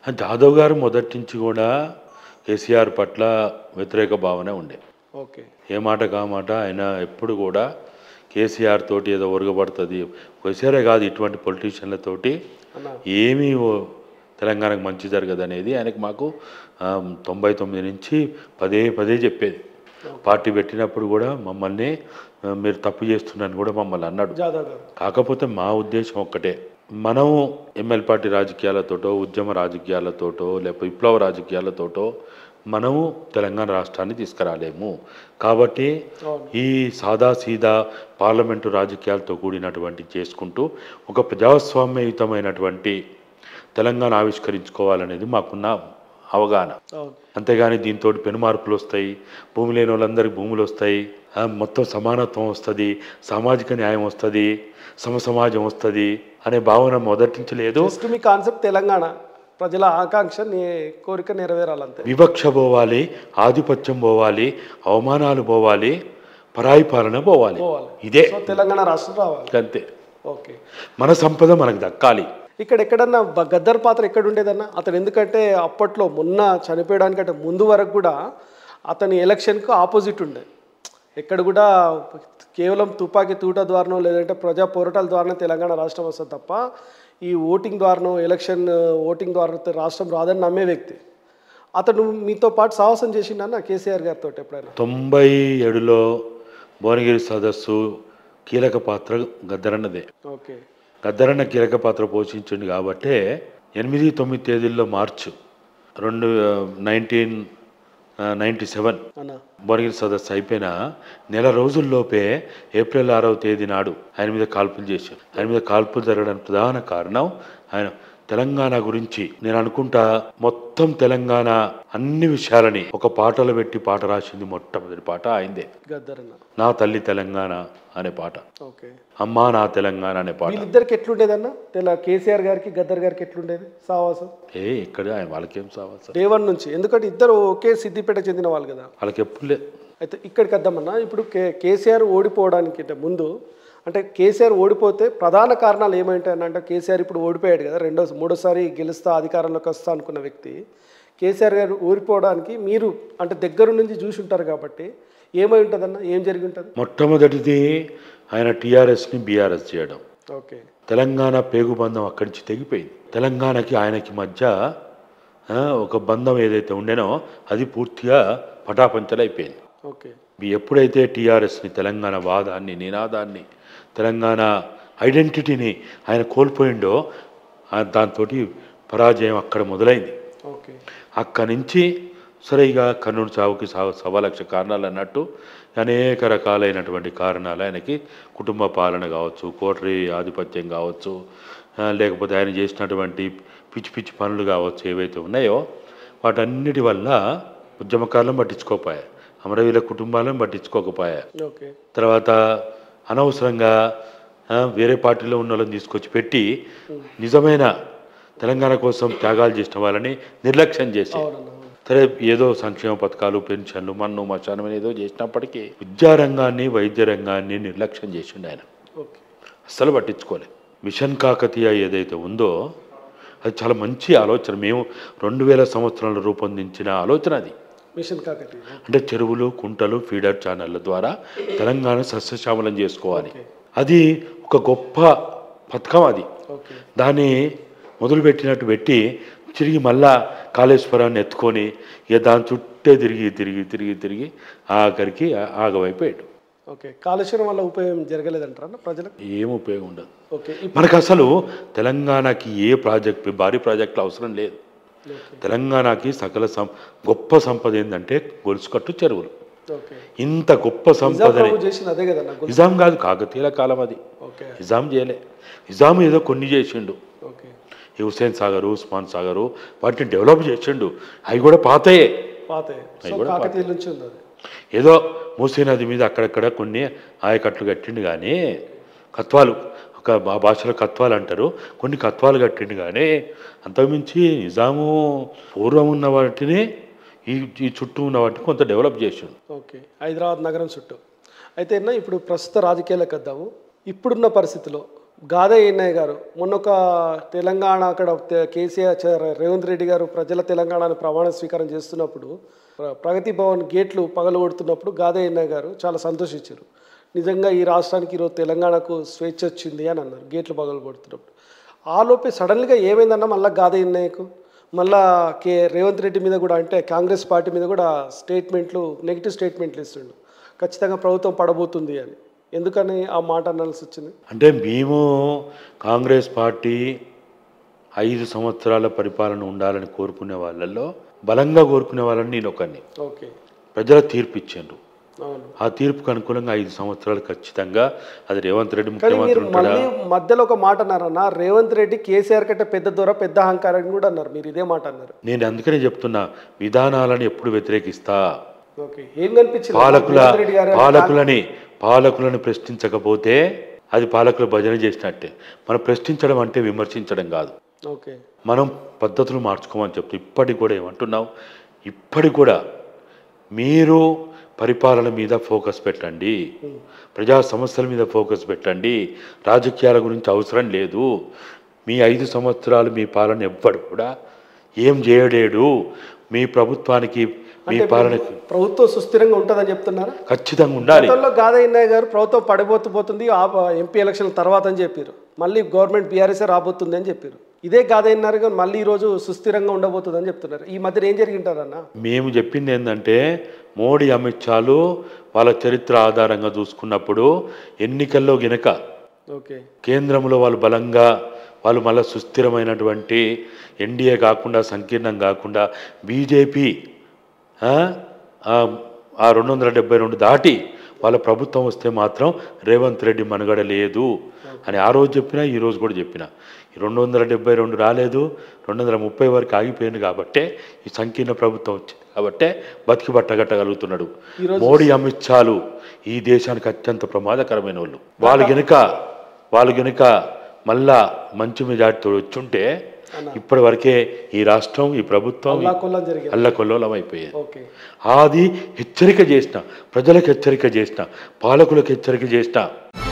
జాదవ్ గారు మొదటి నుంచి కూడా కేసీఆర్ పట్ల వ్యతిరేక భావన ఉండే ఓకే ఏ మాట కా మాట ఆయన ఎప్పుడు కూడా కేసీఆర్ తోటి ఏదో ఒరగబడుతుంది కేసీఆరే కాదు ఇటువంటి పొలిటీషియన్లతోటి అన్న ఏమీ ఓ- తెలంగాణకు మంచి జరగదు అనేది ఆయనకు మాకు ఆ, తొంభై తొమ్మిది నుంచి పదే పదే చెప్పేది పార్టీ పెట్టినప్పుడు కూడా మమ్మల్ని ఆ, మీరు తప్పు చేస్తున్నారని కూడా మమ్మల్ని అన్నాడు జాదవ్ గారు కాకపోతే మా ఉద్దేశం ఒక్కటే మనం ఎమ్మెల్యే పార్టీ రాజకీయాలతోటో ఉద్యమ రాజకీయాలతోటో లేకపోతే విప్లవ రాజకీయాలతోటో మనము తెలంగాణ రాష్ట్రాన్ని తీసుకురాలేము కాబట్టి అవును. ఈ సాదా సీదా పార్లమెంటు రాజకీయాలతో కూడినటువంటి చేసుకుంటూ ఒక ప్రజాస్వామ్యయుతమైనటువంటి తెలంగాణ ఆవిష్కరించుకోవాలనేది మాకున్న అవగాహన అవును అంతేగాని దీంతో పెను మార్పులు వస్తాయి భూమి లేని వాళ్ళందరికీ భూములు వస్తాయి ఆ, మొత్తం సమానత్వం వస్తుంది సామాజిక న్యాయం వస్తుంది సమ సమాజం వస్తుంది అనే భావన మొదటి నుంచి లేదు జస్ట్ మీ కాన్సెప్ట్ తెలంగాణ ప్రజల ఆకాంక్ష నీ కోరిక నెరవేరాలంతే వివక్ష పోవాలి ఆధిపత్యం పోవాలి అవమానాలు పోవాలి పరాయి పాలన పోవాలి పోవాలి. ఇదే సో తెలంగాణ రాష్ట్రం రావాలి అంతే ఓకే మన సంపద మనకు దక్కాలి ఇక్కడ ఎక్కడన్నా బ- గద్దర్ పాత్ర ఎక్కడ ఉండేదన్న అతను ఎందుకంటే అప్పట్లో మొన్న చనిపోయడానికంటే ముందు వరకు కూడా అతని ఎలక్షన్కు ఆపోజిట్ ఉండే ఎక్కడ కూడా కేవలం తుపాకీ తూట ద్వారానో లేదంటే ప్రజా పోరాటాల ద్వారానే తెలంగాణ రాష్ట్రం వస్తుంది తప్ప ఈ ఓటింగ్ ద్వారానో ఎలక్షన్ ఓటింగ్ ద్వారా రాష్ట్రం రాదని నమ్మే వ్యక్తి అతను మీతో పాటు సాహసం చేసిండన్న కేసీఆర్ గారితో ఎప్పుడైనా తొంభై ఏడులో భువనగిరి సదస్సు కీలక పాత్ర గద్దరన్నదే ఓకే గద్దరన్న కీలక పాత్ర పోషించింది కాబట్టే ఎనిమిది తొమ్మిది తేదీల్లో మార్చు రెండు నైన్టీన్ నైంటీ సెవెన్ అన్న భువనగిరి సదస్సు అయిపోయిన నెల రోజుల్లోపే ఏప్రిల్ ఆరవ తేదీ నాడు ఆయన మీద కాల్పులు చేశారు ఆయన మీద కాల్పులు జరగడానికి ప్రధాన కారణం ఆయన తెలంగాణ గురించి నేను అనుకుంటా మొత్తం తెలంగాణ అన్ని విషయాలని ఒక పాటలో పెట్టి పాట రాసింది మొట్టమొదటి పాట ఆయనదే గద్దర్ అన్న నా తల్లి తెలంగాణ అనే పాట ఓకే అమ్మా నా తెలంగాణ అనే పాట వీళ్ళిద్దరికి ఎట్లుండేదన్న తెల కేసీఆర్ గారికి గద్దర్ గారికి ఎట్లుండేది సావాసం ఏ ఇక్కడ ఆయన వాళ్ళకేం సావాలి డే వన్ నుంచి ఎందుకంటే ఇద్దరు ఒకే సిద్దిపేట చెందిన వాళ్ళు కదా వాళ్ళకి ఎప్పుడు లే అయితే ఇక్కడికి వద్దామన్నా ఇప్పుడు కే కేసీఆర్ ఓడిపోవడానికి అంటే ముందు అంటే కేసీఆర్ ఓడిపోతే ప్రధాన కారణాలు ఏమైంటాయని అంటే కేసీఆర్ ఇప్పుడు ఓడిపోయాడు కదా రెండో మూడోసారి గెలుస్తా అధికారంలోకి వస్తా అనుకున్న వ్యక్తి కేసీఆర్ గారు ఓడిపోవడానికి మీరు అంటే దగ్గర నుంచి చూసి ఉంటారు కాబట్టి ఏమై ఉంటుందన్న ఏం జరిగి ఉంటుంది మొట్టమొదటిది ఆయన టీఆర్ఎస్ని బీఆర్ఎస్ చేయడం ఓకే తెలంగాణ పేగుబంధం అక్కడి నుంచి తెగిపోయింది తెలంగాణకి ఆయనకి మధ్య ఆ, ఒక బంధం ఏదైతే ఉండేనో అది పూర్తిగా పటాపంచలైపోయింది ఓకే ఎప్పుడైతే టీఆర్ఎస్ని తెలంగాణ వాదాన్ని నినాదాన్ని తెలంగాణ ఐడెంటిటీని ఆయన కోల్పోయిండో దాంతో పరాజయం అక్కడ మొదలైంది ఓకే అక్కడి నుంచి సరే ఇక కర్నూలు చావుకి సవ సవా లక్ష కారణాలు అన్నట్టు అనేక రకాలైనటువంటి కారణాలు ఆయనకి కుటుంబ పాలన కావచ్చు కోటరీ ఆధిపత్యం కావచ్చు ఆ, లేకపోతే ఆయన చేసినటువంటి పిచ్చి పిచ్చి పనులు కావచ్చు ఏవైతే ఉన్నాయో వాటన్నిటి వల్ల ఉద్యమకాలను పట్టించుకోపోయాయి అమరవీల కుటుంబాలను పట్టించుకోకపోయాయి ఓకే తర్వాత అనవసరంగా ఆ, వేరే పార్టీలో ఉన్న వాళ్ళని తీసుకొచ్చి పెట్టి నిజమైన తెలంగాణ కోసం త్యాగాలు చేసిన వాళ్ళని నిర్లక్ష్యం చేసి అవునన్న అవును. సరే ఏదో సంక్షేమ పథకాలు పెన్షన్లు మన్ను మచానం ఏదో చేసినప్పటికీ విద్యారంగాన్ని వైద్య రంగాన్ని నిర్లక్ష్యం చేసిండు ఆయన ఓకే అస్సలు పట్టించుకోలేదు మిషన్ కాకతీయ ఏదైతే ఉందో అది చాలా మంచి ఆలోచన మేము రెండు వేల సంవత్సరాలు రూపొందించిన ఆలోచన అది మిషన్ కాకతీయ అంటే చెరువులు కుంటలు ఫీడర్ ఛానళ్ళ ద్వారా తెలంగాణ సస్యశ్యామలం చేసుకోవాలి ఓకే. అది ఒక గొప్ప పథకం అది ఓకే దాన్ని మొదలుపెట్టినట్టు పెట్టి తిరిగి మళ్ళా కాళేశ్వరాన్ని ఎత్తుకొని ఇక దాని చుట్టే తిరిగి తిరిగి తిరిగి తిరిగి ఆఖరికి ఆ- ఆగమైపోయాడు ఓకే కాలుష్యం వల్ల ఉపయోగం జరగలేదంటారా ప్రజలకు ఏం ఉపయోగం ఉండదు ఓకే ఇప్- మనకు అసలు తెలంగాణకి ఏ ప్రాజెక్ట్ భారీ ప్రాజెక్టులు అవసరం లేదు ఓకే తెలంగాణకి సకల సం గొప్ప సంపద ఏంటంటే గొలుసుకట్టు చెరువులు ఓకే ఇంత గొప్ప నిజాం సంపదని ప్రభు చేసింది అదే కదన్న గొల్- నిజాం కాదు కాకతీయుల కాలం అది ఓకే నిజాం చేయలే నిజాం ఏదో కొన్ని చేసిండు ఓకే ఈ హుస్సేన్ సాగరు ఉస్మాన్ సాగరు వాటిని డెవలప్ చేసిండు అవి కూడా పాతయే పాత సో కాకతీయ నుంచి ఉంది అది ఏదో మూసీ నది మీద అక్కడక్కడ కొన్ని ఆయకట్లు కట్టిండు కానీ కత్వాలు ఒక మా భాషలో కత్వాలు అంటారు కొన్ని కత్వాలు కట్టిండు కానీ అంతకుమించి నిజాము పూర్వం ఉన్న వాటిని ఈ ఈ చుట్టూ ఉన్న వాటిని కొంత డెవలప్ చేసిండు ఓకే హైదరాబాద్ నగరం చుట్టూ అయితే అన్న ఇప్పుడు ప్రస్తుత రాజకీయాలకు వద్దాము ఇప్పుడున్న పరిస్థితిలో గాదే ఎన్నయ్య గారు మొన్న ఒక తెలంగాణ అక్కడ తె- కేసీఆర్ చ- రేవంత్ రెడ్డి గారు ప్రజల తెలంగాణను ప్రమాణ స్వీకారం చేస్తున్నప్పుడు ప్ర- ప్రగతి భవన్ గేట్లు పగలగొడుతున్నప్పుడు గాదే ఎన్నయ్య గారు చాలా సంతోషించారు నిజంగా ఈ రాష్ట్రానికి ఈరోజు తెలంగాణకు స్వేచ్ఛ వచ్చింది అని అన్నారు గేట్లు పగలగొడుతున్నప్పుడు ఆ లోపే సడన్గా ఏమైందన్నా మళ్ళీ గాదే ఎన్నయ్యకు మళ్ళా కే రేవంత్ రెడ్డి మీద కూడా అంటే కాంగ్రెస్ పార్టీ మీద కూడా స్టేట్మెంట్లు నెగిటివ్ స్టేట్మెంట్లు ఇస్తుండు ఖచ్చితంగా ప్రభుత్వం పడబోతుంది అని ఎందుకని ఆ మాట అనాల్సి వచ్చింది అంటే మేము కాంగ్రెస్ పార్టీ ఐదు సంవత్సరాల పరిపాలన ఉండాలని కోరుకునే వాళ్ళల్లో బలంగా కోరుకునే వాళ్ళని నేను ఒకరిని ఓకే ప్రజల తీర్పు ఇచ్చారు అవును ఆ తీర్పుకు అనుకూలంగా ఐదు సంవత్సరాలు ఖచ్చితంగా అది రేవంత్ రెడ్డి కానీ ముఖ్యమంత్రి మీరు ఉంటాడా మళ్ళీ మధ్యలో ఒక మాట అన్నారన్న రేవంత్ రెడ్డి కేసీఆర్ కంటే పెద్ద దూర పెద్ద అహంకారం కూడా అన్నారు మీరు ఇదే మాట అన్నారు నేను అందుకనే చెప్తున్నా విధానాలను ఎప్పుడు వ్యతిరేకిస్తా ఓకే ఏం కనిపించింది పాలకుల రేవంత్ రెడ్డి గారు పాలకులని పాలకులను ప్రశ్నించకపోతే అది పాలకుల భజన చేసినట్టే మనం ప్రశ్నించడం అంటే విమర్శించడం కాదు ఓకే మనం పద్ధతులు మార్చుకోమని చెప్తూ ఇప్పటికి కూడా ఏమంటున్నాం ఇప్పటికి కూడా మీరు పరిపాలన మీద ఫోకస్ పెట్టండి ప్రజా సమస్యల మీద ఫోకస్ పెట్టండి రాజకీయాల గురించి అవసరం లేదు మీ ఐదు సంవత్సరాలు మీ పాలన ఎవ్వడు కూడా ఏం చేయలేడు మీ ప్రభుత్వానికి మీ పాలనకి ప్రభుత్వం సుస్థిరంగా ఉంటుందని చెప్తున్నారా ఖచ్చితంగా ఉండాలి గతంలో గాదయ్య గారు ప్రభుత్వం పడిపోతూ పోతుంది ఆ ఎంపీ ఎలక్షన్ తర్వాత అని చెప్పారు మళ్ళీ గవర్నమెంట్ బీఆర్ఎస్ రాబోతుంది అని చెప్పారు ఇదే గాదయ్యన్నారు కానీ మళ్ళీ ఈ రోజు సుస్థిరంగా ఉండబోతుంది అని చెప్తున్నారు ఈ మధ్యన ఏం జరిగింటారన్న మేము చెప్పింది ఏంటంటే మోడీ అమిత్ షాలు వాళ్ళ చరిత్ర ఆధారంగా చూసుకున్నప్పుడు ఎన్నికల్లో గినక ఓకే కేంద్రంలో వాళ్ళు బలంగా వాళ్ళు మళ్ళీ సుస్థిరమైనటువంటి ఎన్డీఏ కాకుండా సంకీర్ణం కాకుండా బీజేపీ ఆ రెండు వందల డెబ్బై రెండు దాటి వాళ్ళ ప్రభుత్వం వస్తే మాత్రం రేవంత్ రెడ్డి మనుగడ లేదు అని ఆ రోజు చెప్పినా ఈ రోజు కూడా చెప్పిన ఈ రెండు వందల డెబ్బై రెండు రాలేదు రెండు వందల ముప్పై వరకు ఆగిపోయింది కాబట్టే ఈ సంకీర్ణ ప్రభుత్వం వచ్చింది కాబట్టే బతికి బట్టగట్టగలుగుతున్నాడు మోడీ అమిత్ షాలు ఈ దేశానికి అత్యంత ప్రమాదకరమైన వాళ్ళు వాళ్ళు గనుక వాళ్ళు గనుక మళ్ళా మంచి మెజార్టీతో వచ్చుంటే ఇప్పటి వరకే ఈ రాష్ట్రం ఈ ప్రభుత్వం అల్లా కొల్లా జరిగింది అల్లకొల్లోలం అయిపోయేది ఓకే అది హెచ్చరిక చేసిన ప్రజలకు హెచ్చరిక చేసిన పాలకులకు హెచ్చరిక చేసిన